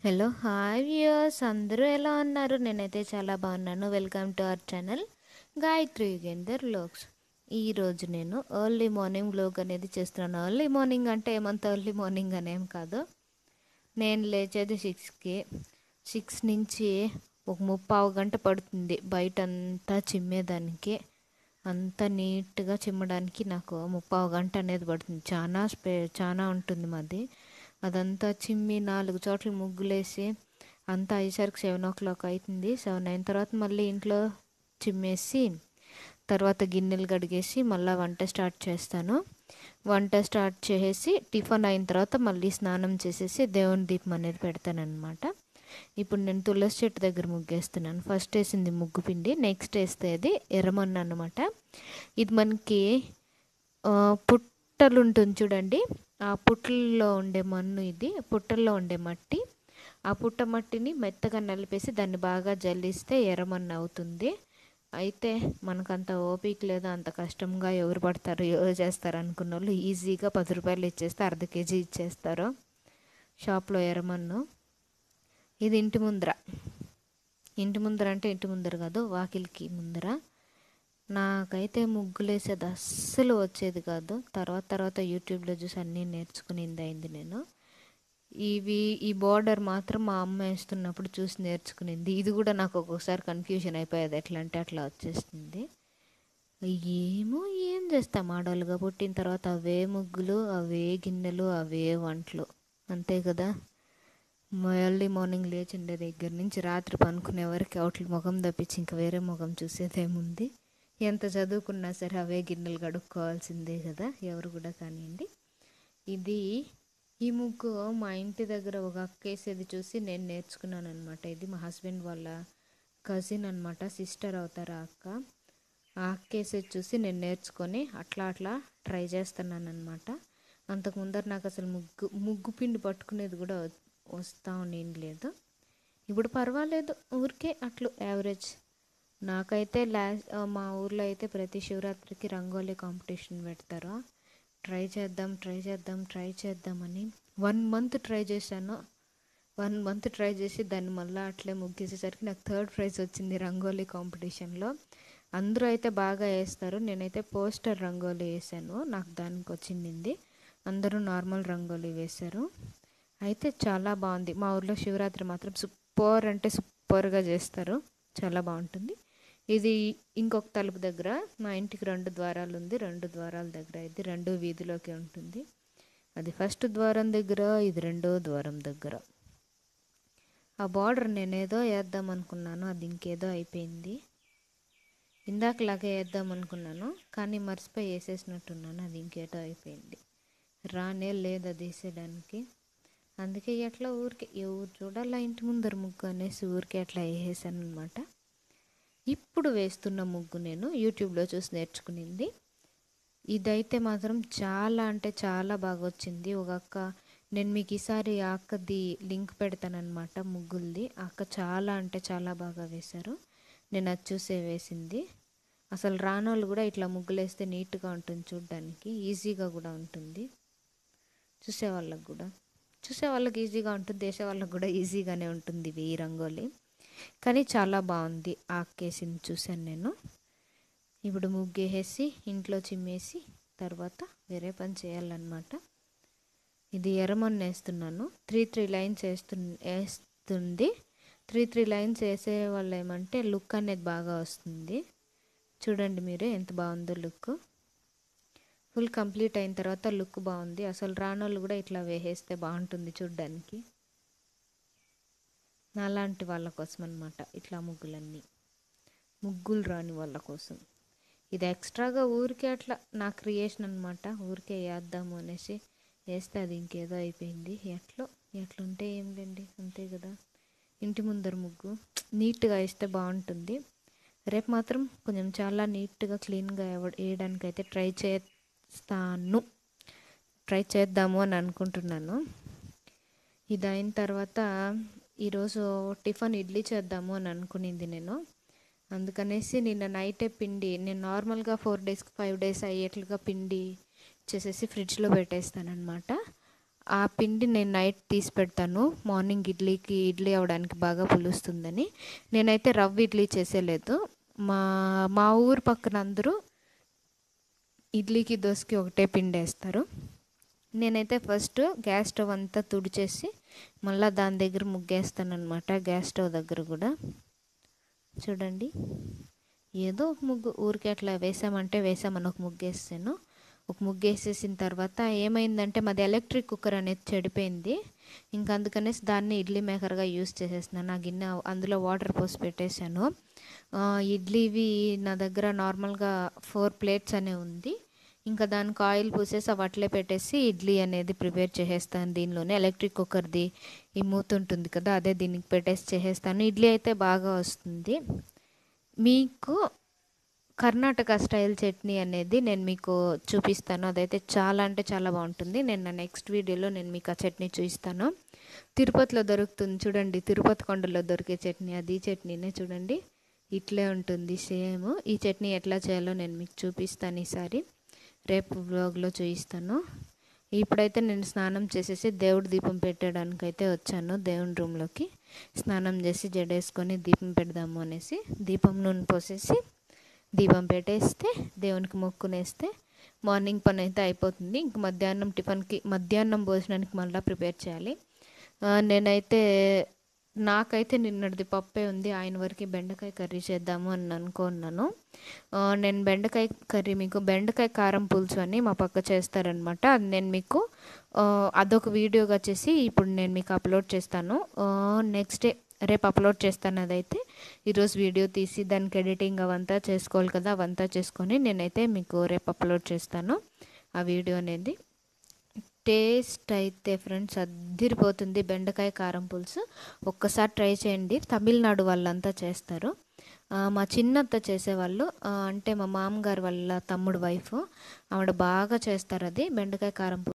hello hi viewers అందరూ ఎలా ఉన్నారు నేనైతే చాలా బాగున్నాను welcome to our channel Gayatri Yugender vlogs ఈరోజు నేను ఎర్లీ మార్నింగ్ వ్లాగ్ అనేది చేస్తున్నాను ఎర్లీ మార్నింగ్ అంటే ఏమంత ఎర్లీ మార్నింగ్ అనేం కాదు నేను లేచేది సిక్స్కి సిక్స్ నుంచి ఒక ముప్పావు గంట పడుతుంది బయట అంతా చిమ్మేదానికి అంతా నీట్గా చిమ్మడానికి నాకు ముప్పావు గంట అనేది పడుతుంది చాలా స్పే చాలా ఉంటుంది మాది అదంతా చిమ్మి నాలుగు చోట్ల ముగ్గులేసి అంతా అయ్యేసరికి సెవెన్ ఓ క్లాక్ అవుతుంది సెవెన్ అయిన తర్వాత మళ్ళీ ఇంట్లో చిమ్మేసి తర్వాత గిన్నెలు కడిగేసి మళ్ళీ వంట స్టార్ట్ చేస్తాను వంట స్టార్ట్ చేసేసి టిఫిన్ అయిన తర్వాత మళ్ళీ స్నానం చేసేసి దేవుని దీపం అనేది పెడతాను అనమాట ఇప్పుడు నేను తులసి చెట్టు దగ్గర ముగ్గేస్తున్నాను ఫస్ట్ వేసింది ముగ్గు పిండి నెక్స్ట్ వేసేది ఎర్రమన్ను అనమాట ఇది మనకి పుట్టలు ఉంటుంది చూడండి ఆ పుట్టల్లో ఉండే మన్ను ఇది పుట్టల్లో ఉండే మట్టి ఆ పుట్ట మట్టిని మెత్తగా నలిపేసి దాన్ని బాగా జల్లిస్తే ఎర్రమన్ను అవుతుంది అయితే మనకంత ఓపిక లేదు అంత కష్టంగా ఎవరు పడతారు ఎవరు చేస్తారు అనుకున్న వాళ్ళు ఈజీగా పది రూపాయలు ఇచ్చేస్తే అర్ధ కేజీ ఇచ్చేస్తారు షాప్లో ఎర్రమన్ను ఇది ఇంటి ముందర ఇంటి ముందర అంటే ఇంటి ముందర కాదు వాకిలికి ముందర నాకైతే ముగ్గులేసేది అస్సలు వచ్చేది కాదు తర్వాత తర్వాత యూట్యూబ్లో చూసి అన్నీ నేర్చుకునింది అయింది నేను ఇవి ఈ బార్డర్ మాత్రం మా అమ్మ వేస్తున్నప్పుడు చూసి నేర్చుకునింది ఇది కూడా నాకు ఒక్కొక్కసారి కన్ఫ్యూజన్ అయిపోయేది ఎట్లా అంటే అట్లా వచ్చేస్తుంది ఏమో ఏం చేస్తాం ఆడవాళ్ళుగా పుట్టిన తర్వాత అవే ముగ్గులు అవే గిన్నెలు అవే వంటలు అంతే కదా ఎర్లీ మార్నింగ్ లేచిండే దగ్గర నుంచి రాత్రి పనుకునే వరకు అవుట్ల ముఖం తప్పించి ఇంకా వేరే ముఖం చూసేదేముంది ఎంత చదువుకున్నా సరే అవే గిన్నెలు కడుక్కోవాల్సిందే కదా ఎవరు కూడా కానివ్వండి ఇది ఈ ముగ్గు మా ఇంటి దగ్గర ఒక అక్క వేసేది చూసి నేను నేర్చుకున్నాను అనమాట ఇది మా హస్బెండ్ వాళ్ళ కజిన్ అనమాట సిస్టర్ అవుతారు ఆ అక్క ఆ అక్క వేసేది చూసి నేను నేర్చుకొని అట్లా అట్లా ట్రై చేస్తున్నాను అనమాట అంతకు ముందర నాకు అసలు ముగ్గు ముగ్గు పిండి పట్టుకునేది కూడా వస్తూ ఉండేది లేదు ఇప్పుడు పర్వాలేదు ఊరికే అట్లు యావరేజ్ నాకైతే లా మా ఊర్లో అయితే ప్రతి శివరాత్రికి రంగోలీ కాంపిటీషన్ పెడతారు ట్రై చేద్దాం ట్రై చేద్దాం ట్రై చేద్దామని వన్ మంత్ ట్రై చేశాను వన్ మంత్ ట్రై చేసి దాన్ని మళ్ళీ అట్లే ముగ్గేసేసరికి నాకు థర్డ్ ప్రైజ్ వచ్చింది రంగోలీ కాంపిటీషన్లో అందరూ అయితే బాగా వేస్తారు నేనైతే పోస్టర్ రంగోలీ వేసాను నాకు దానికి వచ్చింది అందరూ నార్మల్ రంగోలీ వేశారు అయితే చాలా బాగుంది మా ఊర్లో శివరాత్రి మాత్రం సూపర్ అంటే సూపర్గా చేస్తారు చాలా బాగుంటుంది ఇది ఇంకొక తలుపు దగ్గర మా ఇంటికి రెండు ద్వారాలు ఉంది రెండు ద్వారాల దగ్గర ఇది రెండు వీధిలోకి ఉంటుంది అది ఫస్ట్ ద్వారం దగ్గర ఇది రెండో ద్వారం దగ్గర ఆ బార్డర్ నేనేదో వేద్దాం అనుకున్నాను అది ఇంకేదో అయిపోయింది ఇందాకలాగే వేద్దాం అనుకున్నాను కానీ మర్చిపోయి వేసేసినట్టున్నాను అది ఇంకేటో అయిపోయింది రానే లేదు అది వేసేయడానికి అందుకే ఎట్లా ఊరికే ఎవరు చూడాలా ఇంటి ముందర ముగ్గు అనేసి ఊరికే అట్లా వేసేసాను అనమాట ఇప్పుడు వేస్తున్న ముగ్గు నేను యూట్యూబ్లో చూసి నేర్చుకునింది ఇదైతే మాత్రం చాలా అంటే చాలా బాగా వచ్చింది ఒక అక్క నేను మీకు ఈసారి ఆ అక్కది లింక్ పెడతానమాట ముగ్గులది అక్క చాలా అంటే చాలా బాగా వేశారు నేను అది చూసే వేసింది అసలు రానోళ్ళు కూడా ఇట్లా ముగ్గులు వేస్తే నీట్గా ఉంటుంది చూడడానికి ఈజీగా కూడా ఉంటుంది చూసే వాళ్ళకి కూడా చూసే వాళ్ళకి ఈజీగా ఉంటుంది వేసే వాళ్ళకి కూడా ఈజీగానే ఉంటుంది ఈ రంగోలి కానీ చాలా బాగుంది ఆకేసింది చూశాను నేను ఇప్పుడు ముగ్గేసి ఇంట్లో చిమ్మేసి తర్వాత వేరే పని చేయాలన్నమాట ఇది ఎర్రమన్ను వేస్తున్నాను త్రీ త్రీ లైన్స్ వేస్తు వేస్తుంది త్రీ త్రీ లైన్స్ వేసే వాళ్ళు ఏమంటే లుక్ అనేది బాగా వస్తుంది చూడండి మీరే ఎంత బాగుందో లుక్ ఫుల్ కంప్లీట్ అయిన తర్వాత లుక్ బాగుంది అసలు రానోళ్ళు కూడా ఇట్లా వేసేస్తే బాగుంటుంది చూడ్డానికి నాలాంటి వాళ్ళ కోసం అనమాట ఇట్లా ముగ్గులన్నీ ముగ్గులు రాని వాళ్ళ కోసం ఇది ఎక్స్ట్రాగా ఊరికే అట్లా నా క్రియేషన్ అనమాట ఊరికే వేద్దాము అనేసి వేస్తే అది ఇంకేదో అయిపోయింది ఎట్లో ఎట్లుంటే ఏం లేండి అంతే కదా ఇంటి ముందర ముగ్గు నీట్గా వేస్తే బాగుంటుంది రేపు మాత్రం కొంచెం చాలా నీట్గా క్లీన్గా వేయడానికి అయితే ట్రై చేస్తాను ట్రై చేద్దాము అని అనుకుంటున్నాను ఇది అయిన తర్వాత ఈరోజు టిఫిన్ ఇడ్లీ చేద్దాము అని అనుకునింది నేను అందుకనేసి నిన్న నైటే పిండి నేను నార్మల్గా ఫోర్ డేస్కి ఫైవ్ డేస్ అయ్యేట్లుగా పిండి చేసేసి ఫ్రిడ్జ్లో పెట్టేస్తానమాట ఆ పిండి నేను నైట్ తీసి పెడతాను మార్నింగ్ ఇడ్లీకి ఇడ్లీ అవడానికి బాగా పులుస్తుందని నేనైతే రవ్వ ఇడ్లీ చేసేలేదు మా మా ఊరు పక్కన అందరూ ఇడ్లీకి దోశకి ఒకటే పిండి వేస్తారు నేనైతే ఫస్ట్ గ్యాస్ స్టవ్ అంతా తుడిచేసి మళ్ళీ దాని దగ్గర ముగ్గేస్తాను అనమాట గ్యాస్ స్టవ్ దగ్గర కూడా చూడండి ఏదో ఒక ముగ్గు ఊరికే అట్లా వేసామంటే వేసామని ఒక ముగ్గు వేసాను ఒక ముగ్గు వేసేసిన తర్వాత ఏమైందంటే మాది ఎలక్ట్రిక్ కుక్కర్ అనేది చెడిపోయింది ఇంకా అందుకనేసి దాన్ని ఇడ్లీ మేకర్గా యూస్ చేసేస్తున్నాను ఆ గిన్నె అందులో వాటర్ పోసి పెట్టేశాను ఇడ్లీవి నా దగ్గర నార్మల్గా ఫోర్ ప్లేట్స్ అనే ఉంది ఇంకా దానికి ఆయిల్ పూసేసి అవి అట్లే పెట్టేసి ఇడ్లీ అనేది ప్రిపేర్ చేసేస్తాను దీనిలోనే ఎలక్ట్రిక్ కుక్కర్ది ఈ మూత ఉంటుంది కదా అదే దీనికి పెట్టేసి చేసేస్తాను ఇడ్లీ అయితే బాగా వస్తుంది మీకు కర్ణాటక స్టైల్ చట్నీ అనేది నేను మీకు చూపిస్తాను అదైతే చాలా అంటే చాలా బాగుంటుంది నేను నా నెక్స్ట్ వీడియోలో నేను మీకు ఆ చట్నీ చూపిస్తాను తిరుపతిలో దొరుకుతుంది చూడండి తిరుపతి కొండలో దొరికే చట్నీ అది చట్నీనే చూడండి ఇట్లే ఉంటుంది సేమ్ ఈ చట్నీ ఎట్లా చేయాలో నేను మీకు చూపిస్తాను ఈసారి రేపు బ్లాగ్లో చూపిస్తాను ఇప్పుడైతే నేను స్నానం చేసేసి దేవుడి దీపం పెట్టడానికి అయితే వచ్చాను దేవుని రూమ్లోకి స్నానం చేసి జడేసుకొని దీపం పెడదాము అనేసి దీపం నూనె పోసేసి దీపం పెట్టేస్తే దేవునికి మొక్కునేస్తే మార్నింగ్ పని అయితే అయిపోతుంది ఇంక మధ్యాహ్నం టిఫిన్కి మధ్యాహ్నం భోజనానికి మళ్ళీ ప్రిపేర్ చేయాలి నేనైతే నాకైతే నిన్నటిది పప్పే ఉంది ఆయన వరకు బెండకాయ కర్రీ చేద్దాము అని అనుకున్నాను నేను బెండకాయ కర్రీ మీకు బెండకాయ కారం పులుసు అని మా పక్క చేస్తారనమాట అది నేను మీకు అదొక వీడియోగా చేసి ఇప్పుడు నేను మీకు అప్లోడ్ చేస్తాను నెక్స్ట్ డే రేపు అప్లోడ్ చేస్తాను అదైతే ఈరోజు వీడియో తీసి దానికి ఎడిటింగ్ అవంతా చేసుకోవాలి కదా అవంతా చేసుకొని నేనైతే మీకు రేపు అప్లోడ్ చేస్తాను ఆ వీడియో అనేది టేస్ట్ అయితే ఫ్రెండ్స్ అద్దిరిపోతుంది బెండకాయ కారం పులుసు ఒక్కసారి ట్రై చేయండి తమిళనాడు వాళ్ళంతా చేస్తారు మా చిన్నత్త చేసేవాళ్ళు అంటే మా మామగారు వాళ్ళ తమ్ముడు వైఫ్ ఆవిడ బాగా చేస్తారు అది బెండకాయ కారం